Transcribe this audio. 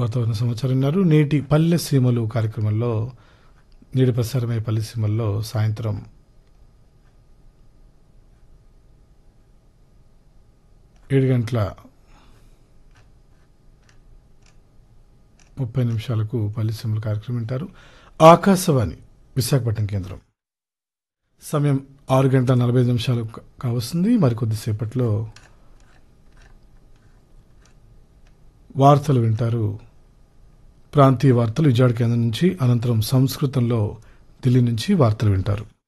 వాతావరణ సమాచారం విన్నారు నేటి పల్లె సీమలు కార్యక్రమంలో నేటి ప్రసారమయ్యే పల్లె సీమల్లో సాయంత్రం ఏడు గంటల ముప్పై నిమిషాలకు పల్లె సీమల కార్యక్రమం వింటారు ఆకాశవాణి విశాఖపట్నం కేంద్రం సమయం ఆరు గంటల నలభై ఐదు నిమిషాలు కా- కావస్తుంది మరికొద్దిసేపట్లో వార్తలు వింటారు ప్రాంతీయ వార్తలు విజయవాడ కేంద్రం నుంచి అనంతరం సంస్కృతంలో ఢిల్లీ నుంచి వార్తలు వింటారు